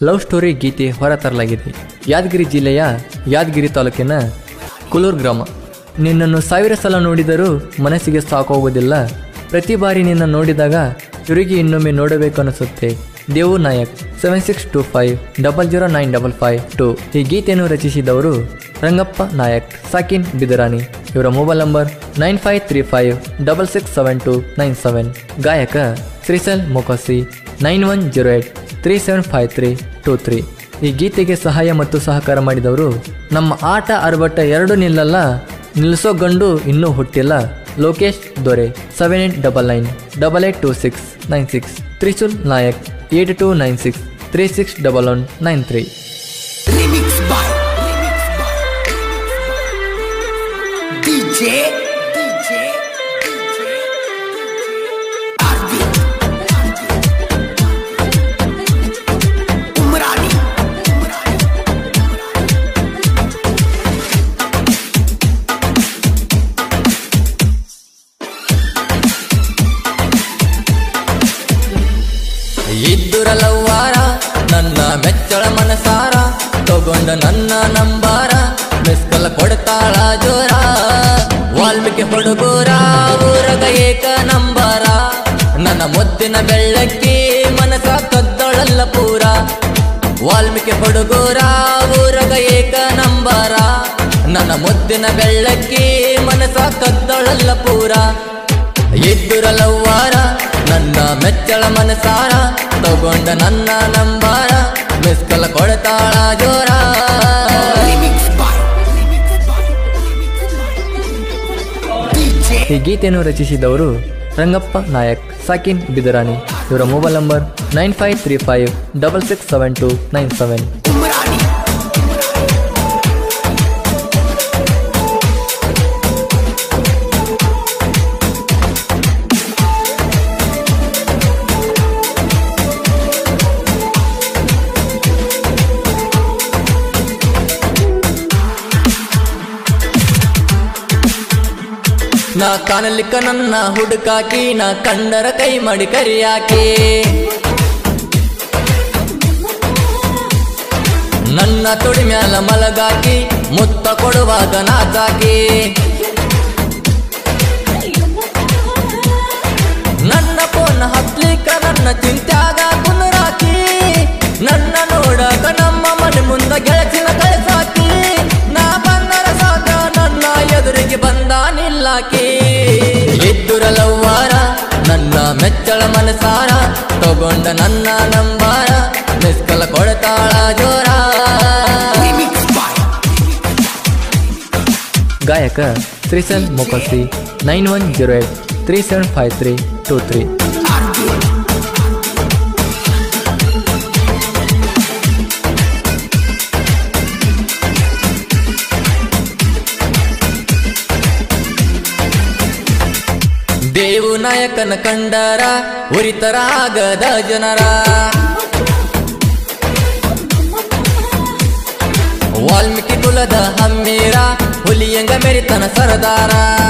love story ಗೀತೆ ಹೊರತರಲಾಗಿದೆ ಯಾದಗಿರಿ ಜಿಲ್ಲೆಯ ಯಾದಗಿರಿ ತಾಲೂಕಿನ ಕುಲೂರ್ ಗ್ರಾಮ ನಿನ್ನನ್ನು ಸಾವಿರ ಸಲ ನೋಡಿದರೂ ಮನಸ್ಸಿಗೆ ಸಾಕಾಗುವುದಿಲ್ಲ ಪ್ರತಿ ಬಾರಿ ನಿನ್ನ ನೋಡಿದಾಗ ತಿರುಗಿ ಇನ್ನೊಮ್ಮೆ ನೋಡಬೇಕನ್ನಿಸುತ್ತೆ Devu Nayak seven six two five double zero nine double five two ಈ ಗೀತೆಯನ್ನು ರಚಿಸಿದವರು ರಂಗಪ್ಪ ನಾಯಕ್ ಸಾಕಿನ್ ಬಿದರಾನಿ ಇವರ mobile number nine five three five double six seven two nine seven ಗಾಯಕ Shrisal Mokasi nine one zero eight three seven five three two three ಈ ಗೀತೆಗೆ ಸಹಾಯ ಮತ್ತು ಸಹಕಾರ ಮಾಡಿದವರು ನಮ್ಮ ಆಟ ಅರಬಟ್ಟ ಎರಡು ನಿಲ್ಲಲ್ಲ ನಿಲ್ಲಿಸೋ ಗಂಡು ಇನ್ನೂ ಹುಟ್ಟಿಲ್ಲ Lokesh Dore seven eight double nine double eight two six nine six Trishul Nayak eight two nine six three six double one nine three Remix by DJ DJ Arvind Umrani ಇದ್ದುರಲವ್ವಾರ ನನ್ನ ಮೆಚ್ಚಳ ಮನಸಾರ ತಗೊಂಡ ನನ್ನ ನಂಬಾರ ಮಿಸ್ಕಲ್ ಕೊಡ್ತಾಳ ಜೋರ ವಾಲ್ಮೀಕಿ ಹುಡುಗೂರ ಊರಗ ಏಕ ನಂಬಾರ ನನ್ನ ಮುದ್ದಿನ ಬೆಳ್ಳಕ್ಕಿ ಮನಸ ಕದ್ದೊಳಲ್ಲ ಪೂರ ವಾಲ್ಮೀಕಿ ಹುಡುಗೂರ ಊರಗ ಏಕ ನಂಬಾರ ನನ್ನ ಮುದ್ದಿನ ಬೆಳ್ಳಕ್ಕಿ ಮನಸ ಕದ್ದೊಳಲ್ಲ ಪೂರ ಇದ್ದುರಲವ್ವಾರ ನನ್ನ ಮೆಚ್ಚಳ ಮನಸಾರ ತಗೊಂಡ ನನ್ನ ನಂಬಾರ ಮಿಸ್ಕಲ್ ಕೊಡ್ತಾಳ ಜೋರ Remix by DJ ಈ ಗೀತೆಯನ್ನು ರಚಿಸಿದವರು ರಂಗಪ್ಪ ನಾಯಕ್ ಸಾಕಿನ್ ಬಿದರಾನಿ ಇವರ mobile number nine five three five double six seven two nine seven Umrani ನಾ ಕಾಣಲಿಕ್ಕ ನನ್ನ ಹುಡುಕಾಕಿ ನಾ ಕಂಡರ ಕೈ ಮಾಡಿ ಕರಿಯಾಕಿ ನನ್ನ ತೊಡಿ ಮ್ಯಾಲ ಮಲಗಾಕಿ ಮುತ್ತ ಕೊಡುವಾಗ ನಾಚಾಕಿ ನನ್ನ ಫೋನ್ ಹತ್ಲಿಕ್ಕ ನನ್ನ ಚಿಂತ್ಯಾಗ ಕುನರಾಕಿ ನನ್ನ ನೋಡಕ ನಮ್ಮ ಮನೆ ಮುಂದ ಗೆಳಚಿನ ಕಳಿಸಾಕಿ ನಾ ಬಂದರ ಸಾಕ ನನ್ನ ಎದುರಿಗೆ ಬಂದ ನಿಲ್ಲಾಕಿ ಇದ್ದುರಲವ್ವಾರ ನನ್ನ ಮೆಚ್ಚಳ ಮನಸಾರ ತಗೊಂಡ ನನ್ನ ನಂಬಾರ ಮಿಸ್ಕಲ ಕೊಡ್ತಾಳ ಜೋರ Remix by ಗಾಯಕ Shrisal Mokasi nine one zero eight three seven five three two three Arvind Devu ನಾಯಕನ ಕಂಡರ ಉರಿತರ ಆಗದ ಜನರ ವಾಲ್ಮೀಕಿ ಕುಲದ ಹಮ್ಮೀರ ಹುಲಿಯಂಗ ಮೆರಿತನ ಸರದಾರ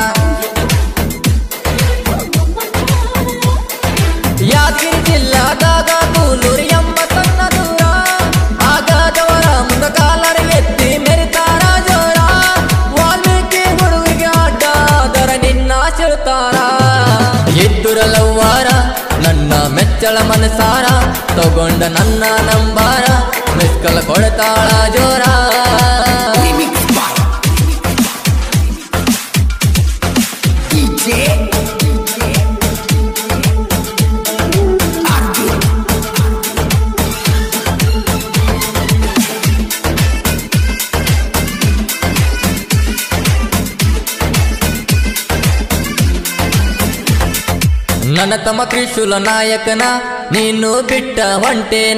ಯಾದಗಿರಿ ಜಿಲ್ಲಾದಾಗ ಕೂಲೂರು ಎಂಬ ಸಣ್ಣ ದೂರ ಆಗದವರ ಮುಂದ ಕಾಲರ ಎತ್ತಿ ಮೆರಿತಾರ ಜೋರ ವಾಲ್ಮೀಕಿ ಹುಡುಗರಿಗೆ ಅಡ್ಡ ದರ ನಿನ್ನ ಸೆಳ್ತಾರ ಎದ್ದುರಲವ್ವಾರ ನನ್ನ ಮೆಚ್ಚಳ ಮನಸಾರ ತಗೊಂಡ ನನ್ನ ನಂಬಾರ ಮಿಸ್ಕಲ್ ಕೊಡ್ತಾಳ ಜೋರ Remix by DJ Arvind ನನ್ನ ತಮ್ಮ ತ್ರಿಶೂಲ ನಾಯಕನ ನೀನು ಬಿಟ್ಟ ಹೊಂಟೇನ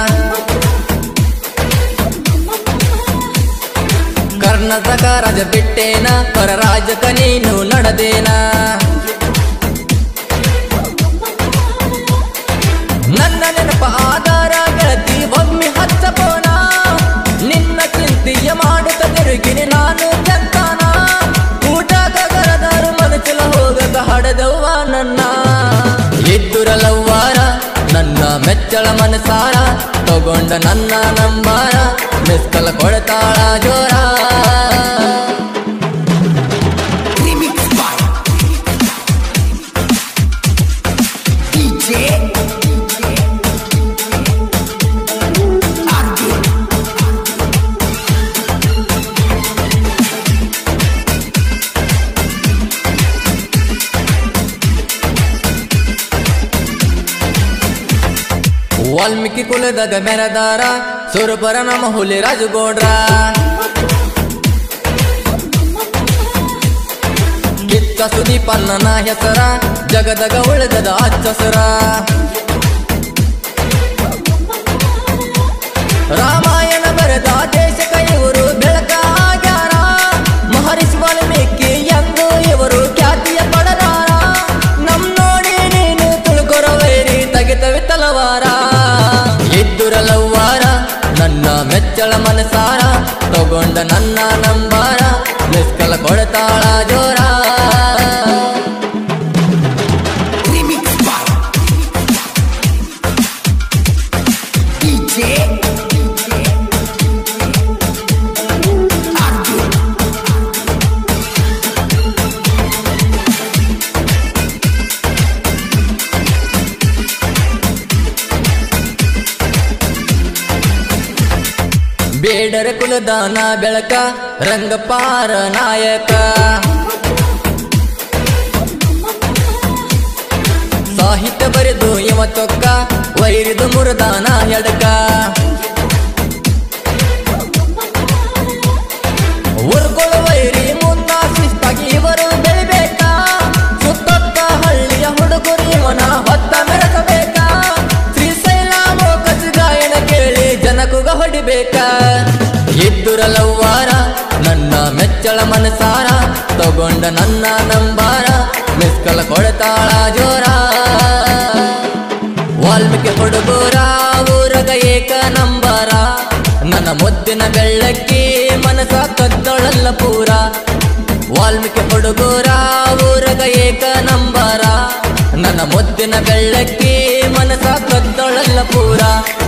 ಕರ್ನಾಟಕ ರಾಜ ಬಿಟ್ಟೇನ ಪರ ರಾಜಕ ನೀನು ನಡೆದೇನ ನನ್ನ ನೆನಪ ಆಧಾರ ಗೆಳತಿ ಒಮ್ಮೆ ಹಚ್ಚಬೋಣ ನಿನ್ನ ಚಿಂತೆಯ ಮಾಡುತ್ತ ತಿರುಗಿನಿ ನಾನು ಚಂತಾನ ಊಟ ಗಗರದಾರು ಮನಸ್ಸಲ ಹೋಗಕ ಹಡದವ್ವ ನನ್ನ ಇದ್ದುರಲವ್ವಾರ ನನ್ನ ಮೆಚ್ಚ ಮೆಚ್ಚಳ ಮನಸಾರ ತಗೊಂಡ ನನ್ನ ನಂಬಾರ ಮಿಸ್ಕಲ ಕೊಡ್ತಾಳ ಜೋರ Remix by DJ Arjun Valmiki ಕುಲದಾಗ ಮೆರದಾರ ಸುರಪರ ನಮ್ಮ ಹುಲಿ ರಾಜಗೌಡ್ರ ಕಿತ್ತ ಸುದೀಪನ್ನನ ಹೆಸರ ಜಗದಗ ಉಳಿದದ ಅಚ್ಚಸರ ರಾಮಾಯಣ ಬರೆದ ದೇಶಕ ಇವರು ಬೆಳಕ ಆಗ್ಯಾರ ಮಹರ್ಷಿ ವಾಲ್ಮೀಕಿ ಎಂದು ಇವರು ಖ್ಯಾತಿಯ ಪಡದಾರ ನಮ್ ನೋಡಿ ನೀನು ತುಳುಕೊರ ವೈರಿ ತೆಗಿತವೆ ತಲವಾರ ಇದ್ದುರಲವ್ವಾರ ನನ್ನ ಮೆಚ್ಚಳ ಮನಸಾರ ತಗೊಂಡ ನನ್ನ ನಂಬಾರ ಮಿಸ್ಕಲ ಕೊಡ್ತಾಳ ಜೋರ Remix by DJ Arjun ಬೇಡರ ಕುಲದಾನ ಬೆಳಕ ರಂಗಪಾರ ನಾಯಕ ಸಾಹಿತ್ಯ ಬರೆದು ಇವ ಚೊಕ್ಕ ವೈರಿದು ಮುರದಾನ ಎಡಕ ಊರ್ಗೊಳ ವೈರಿ ಮುನ್ನ ಶಿಸ್ತಾಗಿ ಇವರು ಬೆಳಿಬೇಕ ಸುತ್ತೊತ್ತ ಹಳ್ಳಿಯ ಹುಡುಗರು ಇವನ ಹೊತ್ತ ಮೆರೆಸಬೇಕ ಶ್ರೀಶೈಲ ಮೋಕಸ್ ಗಾಯನ ಕೇಳಿ ಜನಕುಗ ಹೊಡಿಬೇಕ ಇದ್ದುರಲವ್ವಾರ ನನ್ನ ಮೆಚ್ಚಳ ಮನಸಾರ ತಗೊಂಡ ನನ್ನ ನಂಬಾರ ಮಿಸ್ಕಲ ಕೊಡ್ತಾಳ ಜೋರ ವಾಲ್ಮೀಕಿ ಹುಡುಗರ ಊರಗ ಏಕ ನಂಬರ ನನ್ನ ಮುದ್ದಿನ ಬೆಳ್ಳಕ್ಕಿ ಮನಸ ಕದ್ದೊಳಲ್ಲ ಪೂರ ವಾಲ್ಮೀಕಿ ಹುಡುಗರ ಊರಗ ಏಕ ನಂಬರ ನನ್ನ ಮುದ್ದಿನ ಬೆಳ್ಳಕ್ಕಿ ಮನಸ ಕದ್ದೊಳಲ್ಲ ಪೂರ